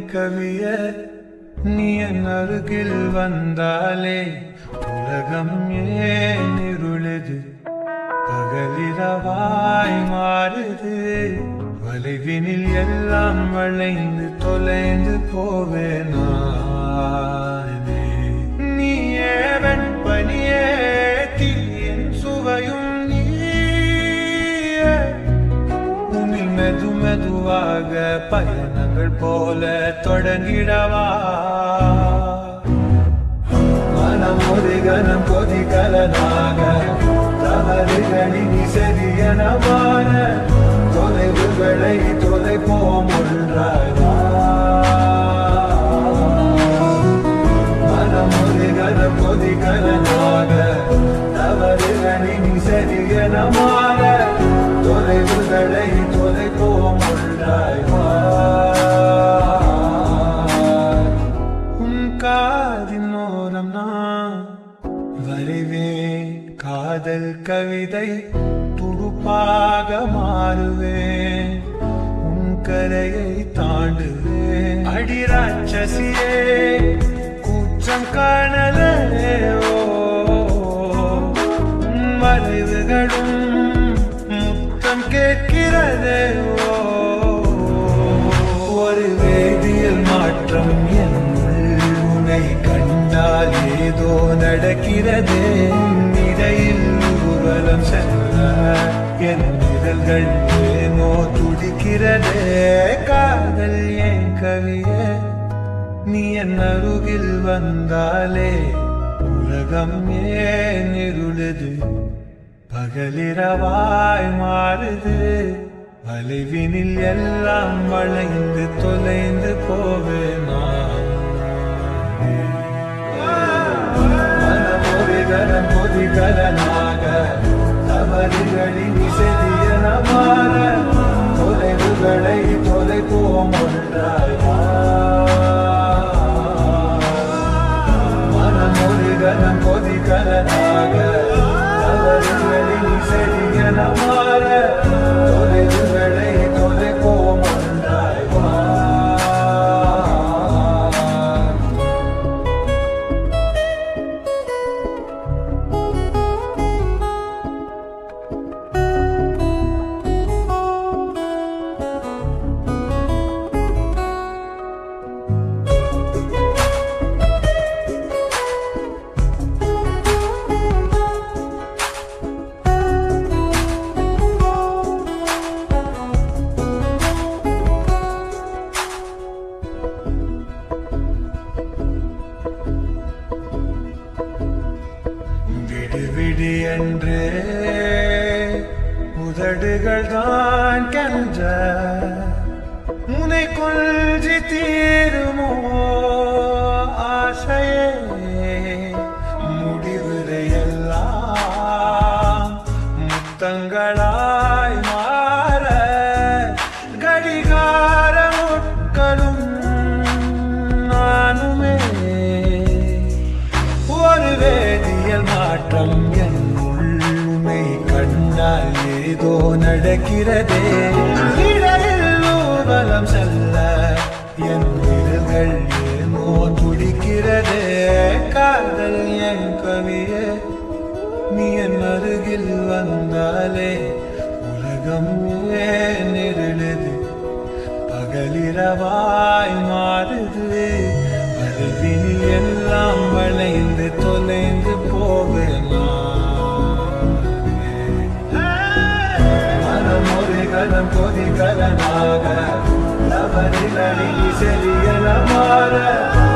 கவிய நீ என் அருகில் வந்தாலே உலகம் ஏன் இருளுது பகலிரவாய் மாறுது வளைவினில் எல்லாம் வளைந்து தொலைந்து போவேனானே நீயே வெண்பனியே தீயின் சுவையும் நீயே உன்னில் மெது மெதுவாக பயணங்கள் போல தொடங்கிடவா மனம் ஒரு கனம் கொதிகலனாக தவறுகளின் சரியன மாற தொலைவுகளை தொலைப்போம் ஒன்றாய் வா. மனம் ஒரு கனம் கொதிகலனாக தவறுகளின் சரியன மாற தொலைவுகளை தொலைப்போம் ஒன்றாய் வா. உன் காதின் ஓரம் நான் வரைவேன் காதல் கவிதை துடுப்பாக மாறுவேன் உன் கரையை தாண்டுவேன் அடி ராட்சசியே கூச்சம் காணலே ஓ உன் மறைவுகளும் முத்தம் கேட்கிறதே ஓ ஒரு வேதியியல் மாற்றம் என்னுள் உன்னை கண்டால் ஏதோ நடக்கிறதே இடையில் ஊர்வலம் செல்ல என் விரல்கள் ஏனோ துடிக்கிறதே காதல் ஏன் கவியே நீ என் அருகில் வந்தாலே உலகம் ஏன் இருளுது பகலிரவாய் மாறுது வளைவினில் எல்லாம் வளைந்து தொலைந்து போவேனா மனமொழிகரம் பொதிகலனாக தவறுகளின் இசையன மாற தொலைவுகளை தொலைப்போம் ஒன்றாய் வா. மனமொழிகரம் பொதிகலனாக தவறுகளின் இசையன மாற தொலைவுகளை தொலைப்போம் ஒன்றாய் வா. விடு விடு என்று உதடுகள் தான் கென்ற உனை கொல்ஜி தீருமோ ஆசையே முடிவுரை எல்லாம் முத்தங்களாய் மாற கடிகார முட்களும் நானுமே ஒரு வேதியியல் மாற்றம் என் உள்ளுமை கண்டால் ஏதோ நடக்கிறதே இடையில் ஊர்வலம் செல்ல என் விரல்கள் ஏனோ துடிக்கிறதே காதல் என் கவியே நீ என் அருகில் வந்தாலே உலகம் ஏன் இருளுது பகலிரவாய் மாறுது வலுவினில் எல்லாம் வளைந்து தொலைந்து மனம் ஒரு கலம் கொதி கலனாக தவறுகளில் சரியன மாற